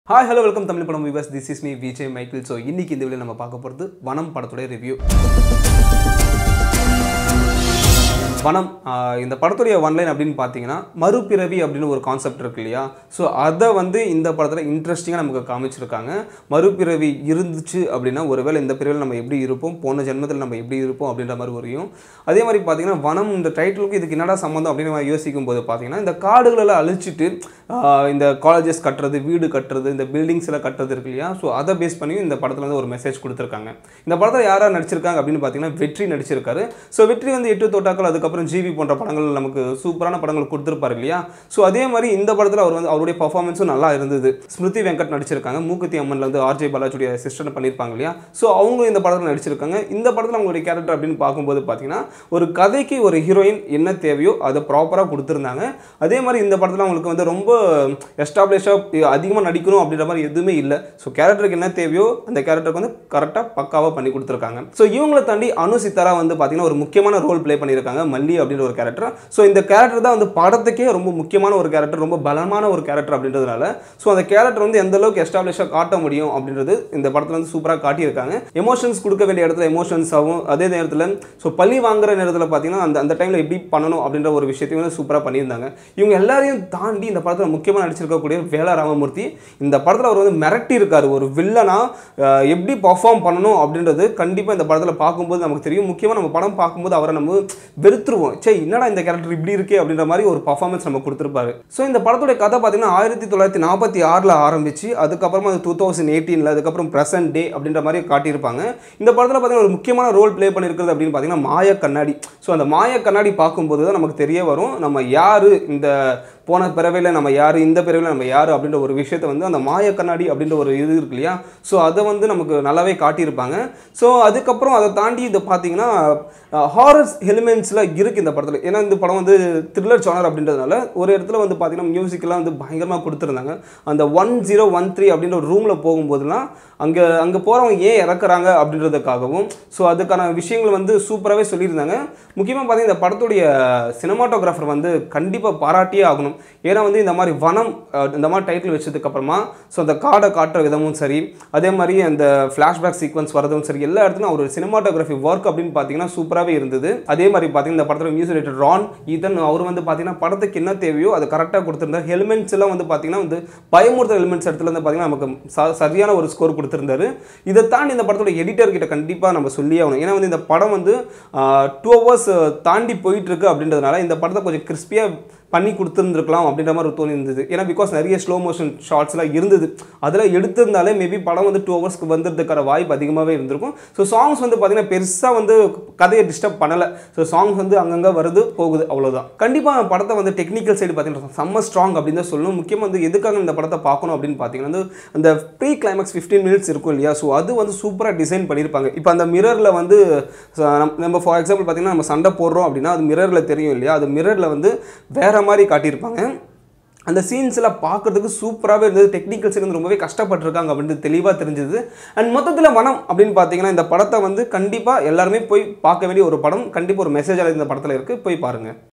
hi hello welcome Tamil படம் views this is me Vijay Michael so இன்னைக்கு இந்த வீடியோ நம்ம பார்க்க போகிறது வனம் படத்துடைய ரிவ்யூ வனம் ஆஹ் இந்த படத்துடைய ஒன்லைன் அப்படின்னு பார்த்தீங்கன்னா மறுபிறவி அப்படின்னு ஒரு கான்செப்ட் இருக்கு இல்லையா ஸோ அதை வந்து இந்த படத்தில் இன்ட்ரெஸ்டிங்காக நமக்கு காமிச்சிருக்காங்க மறுபிறவி இருந்துச்சு அப்படின்னா ஒருவேளை இந்த பிறவியில் நம்ம எப்படி இருப்போம் போன ஜென்மத்தில் நம்ம எப்படி இருப்போம் அப்படின்ற மாதிரி வரையும் அதே மாதிரி பார்த்தீங்கன்னா வனம் இந்த டைட்டிலுக்கு இதுக்கு என்னடா சம்மந்தம் அப்படின்னு நம்ம யோசிக்கும் போது பார்த்தீங்கன்னா இந்த காடுகளெல்லாம் அழிச்சிட்டு ஆஹ் இந்த காலேஜஸ் கட்டுறது வீடு கட்டுறது இந்த பில்டிங்ஸ் எல்லாம் கட்டுறது இருக்கு இல்லையா ஸோ அதை பேஸ் பண்ணி இந்த படத்தில் வந்து ஒரு மெசேஜ் கொடுத்துருக்காங்க இந்த படத்தில் யாராக நடிச்சிருக்காங்க அப்படின்னு பார்த்தீங்கன்னா வெற்றி நடிச்சிருக்காரு ஸோ வெற்றி வந்து எட்டு தோட்டாக்கள் அதுக்கப்புறம் ஜிவி போன்ற படங்கள் நமக்கு சூப்பரான படங்கள் கொடுத்துருப்பாரு இல்லையா ஸோ அதே மாதிரி இந்த படத்தில் அவர் வந்து அவருடைய பர்ஃபார்மன்ஸும் நல்லா இருந்தது ஸ்மிருதி வெங்கட் நடிச்சிருக்காங்க மூக்குத்தி அம்மன்ல வந்து ஆர்ஜே பாலாஜுடைய சிஸ்டர் பண்ணியிருப்பாங்க இல்லையா ஸோ அவங்க இந்த படத்தில் நடிச்சிருக்காங்க இந்த படத்தில் அவங்களுடைய கேரக்டர் அப்படின்னு பார்க்கும்போது பார்த்தீங்கன்னா ஒரு கதைக்கு ஒரு ஹீரோயின் என்ன தேவையோ அதை ப்ராப்பராக கொடுத்துருந்தாங்க அதே மாதிரி இந்த படத்தில் அவங்களுக்கு வந்து ரொம்ப எஸ்டாப்ளிஷாக அதிகமாக நடிக்கணும் அப்படின்ற மாதிரி எதுவுமே இல்லை ஸோ கேரக்டருக்கு என்ன தேவையோ அந்த கேரக்டருக்கு வந்து கரெக்டாக பக்காவாக பண்ணி கொடுத்துருக்காங்க ஸோ இவங்களை தாண்டி அனு சித்தாரா வந்து பார்த்தீங்கன்னா ஒரு முக்கியமான ரோல் ப்ளே பண்ணியிருக்காங்க மல்லி அப்படின்ற ஒரு கேரக்டர் ஸோ இந்த கேரக்டர் தான் வந்து படத்துக்கே ரொம்ப முக்கியமான ஒரு கேரக்டர் ரொம்ப பலமான ஒரு கேரக்டர் அப்படின்றதுனால ஸோ அந்த கேரக்டர் வந்து எந்த அளவுக்கு எஸ்டாப்ளிஷாக காட்ட முடியும் அப்படின்றது இந்த படத்தில் வந்து சூப்பராக காட்டியிருக்காங்க எமோஷன்ஸ் கொடுக்க வேண்டிய இடத்துல எமோஷன்ஸாகவும் அதே நேரத்தில் ஸோ பள்ளி வாங்குற நேரத்தில் பார்த்தீங்கன்னா அந்த அந்த டைமில் எப்படி பண்ணணும் அப்படின்ற ஒரு விஷயத்தையும் வந்து சூப்பராக பண்ணியிருந்தாங்க இவங்க எல்லாரையும் தாண்டி இந்த படத்தில் முக்கியமாக நடிச்சிருக்கக்கூடிய வேலா ராமமூர்த்தி இந்த படத்தில் அவர் வந்து மிரட்டி இருக்காரு ஒரு வில்லனா அஹ், எப்படி பர்ஃபார்ம் பண்ணணும் அப்படின்றது கண்டிப்பாக இந்த படத்தில் பார்க்கும்போது நமக்கு தெரியும் முக்கியமாக நம்ம படம் பார்க்கும்போது அவரை நம்ம வெறுத்துருவோம் சே என்னடா இந்த கேரக்டர் இப்படி இருக்கே அப்படின்ற மாதிரி ஒரு பர்ஃபார்மன்ஸ் நம்ம கொடுத்துருப்பாரு ஸோ இந்த படத்துடைய கதை பார்த்தீங்கன்னா ஆயிரத்தி தொள்ளாயிரத்தி நாற்பத்தி ஆறில் ஆரம்பிச்சு அதுக்கப்புறமா அது டூ தௌசண்ட் எயிட்டீனில் அதுக்கப்புறம் ப்ரெசன்ட் டே அப்படின்ற மாதிரி காட்டியிருப்பாங்க இந்த படத்தில் பார்த்தீங்கன்னா ஒரு முக்கியமான ரோல் ப்ளே பண்ணியிருக்கிறது அப்படின்னு பார்த்தீங்கன்னா மாய கண்ணாடி ஸோ அந்த மாய கண்ணாடி பார்க்கும்போது தான் நமக்கு தெரிய வரும் நம்ம யார் இந்த போன பிறவையில் நம்ம யார் இந்த பிறவையில் நம்ம யார் அப்படின்ற ஒரு விஷயத்தை வந்து அந்த மாய கண்ணாடி அப்படின்ற ஒரு இது இருக்கு இல்லையா ஸோ அதை வந்து நமக்கு நல்லாவே காட்டியிருப்பாங்க ஸோ அதுக்கப்புறம் அதை தாண்டி இதை பார்த்தீங்கன்னா ஹாரர் எலிமெண்ட்ஸில் இருக்குது இந்த படத்தில் ஏன்னா இந்த படம் வந்து த்ரில்லர் சானர் அப்படின்றதுனால ஒரு இடத்துல வந்து பார்த்தீங்கன்னா மியூசிக்கெல்லாம் வந்து பயங்கரமாக கொடுத்துருந்தாங்க அந்த ஒன் ஜீரோ ஒன் த்ரீ அப்படின்ற ஒரு ரூமில் போகும்போதெல்லாம் அங்கே அங்கே போகிறவங்க ஏன் இறக்குறாங்க அப்படின்றதுக்காகவும் ஸோ அதுக்கான விஷயங்கள் வந்து சூப்பராகவே சொல்லியிருந்தாங்க முக்கியமாக பார்த்தீங்கன்னா இந்த படத்துடைய சினிமாட்டோகிராஃபர் வந்து கண்டிப்பாக பாராட்டியே ஆகணும் ஏன்னா வந்து இந்த மாதிரி வனம் அஹ், இந்த மாதிரி டைட்டில் வச்சதுக்கப்புறமா ஸோ அந்த காடை காட்டுற விதமும் சரி அதே மாதிரி அந்த ஃப்ளாஷ்பேக் சீக்வன்ஸ் வரதும் சரி எல்லா இடத்துலையும் அவர் சினிமாட்டோகிராஃபி ஒர்க் அப்படின்னு பார்த்தீங்கன்னா சூப்பராகவே இருந்தது அதே மாதிரி பார்த்தீங்கன்னா இந்த படத்தில் மியூசிக் ரைட்டர் ரான் இதன் அவர் வந்து பார்த்தீங்கன்னா படத்துக்கு என்ன தேவையோ அதை கரெக்டாக கொடுத்துருந்தார் ஹெல்மெட்ஸ் எல்லாம் வந்து பார்த்தீங்கன்னா வந்து பயமுறுத்தல் ஹெல்மெட்ஸ் இடத்துல வந்து பார்த்தீங்கன்னா நமக்கு ச- சரியான ஒரு ஸ்கோர் கொடுத்துருந்தாரு இதை தாண்டி இந்த படத்தோட எடிட்டர் கிட்ட கண்டிப்பாக நம்ம சொல்லி ஆகணும் ஏன்னா வந்து இந்த படம் வந்து டூ ஹவர்ஸ் தாண்டி போயிட்டு இருக்கு அப்படின்றதுனால இந்த படத்தை கொஞ்சம் கிறிஸ்பியாக பண்ணி கொடுத்துருந்துருக்கலாம் அப்படின்ற மாதிரி ஒரு தோணி இருந்தது ஏன்னா பிகாஸ் நிறைய ஸ்லோ மோஷன் ஷார்ட்ஸ்லாம் இருந்தது அதில் எடுத்திருந்தாலே மேபி படம் வந்து டூ ஹவர்ஸ்க்கு வந்துறதுக்கான வாய்ப்பு அதிகமாகவே இருந்திருக்கும் ஸோ சாங்ஸ் வந்து பார்த்தீங்கன்னா பெருசாக வந்து கதையை டிஸ்டர்ப் பண்ணலை ஸோ சாங்ஸ் வந்து அங்கங்கே வருது போகுது அவ்வளோதான் கண்டிப்பாக படத்தை வந்து டெக்னிக்கல் சைடு பார்த்தீங்கன்னா செம்ம ஸ்ட்ராங் அப்படின்னு தான் சொல்லணும் முக்கியமாக வந்து எதுக்காக இந்த படத்தை பார்க்கணும் அப்படின்னு பார்த்தீங்கன்னா வந்து அந்த ப்ரீ கிளைமேக்ஸ் ஃபிஃப்டீன் மினிட்ஸ் இருக்கும் இல்லையா ஸோ அது வந்து சூப்பராக டிசைன் பண்ணியிருப்பாங்க இப்போ அந்த மிரரில் வந்து ச- நம்ம- நம்ம ஃபார் எக்ஸாம்பிள் பார்த்தீங்கன்னா நம்ம சண்டை போடுறோம் அப்படின்னா அது மிரரில் தெரியும் இல்லையா அது மிரரில் வந்து வேற மாதிரி காட்டியிருப்பாங்க அந்த சீன்ஸ் எல்லாம் பார்க்கறதுக்கு சூப்பராகவே இருந்தது டெக்னிக்கல் சைடு வந்து ரொம்பவே கஷ்டப்பட்டிருக்காங்க அப்படின்றது தெளிவாக தெரிஞ்சது அண்ட் மொத்தத்தில் வனம் அப்படின்னு பார்த்தீங்கன்னா இந்த படத்தை வந்து கண்டிப்பாக எல்லாருமே போய் பார்க்க வேண்டிய ஒரு படம் கண்டிப்பாக ஒரு மெசேஜாக இந்த படத்தில் இருக்குது போய் பாருங்கள்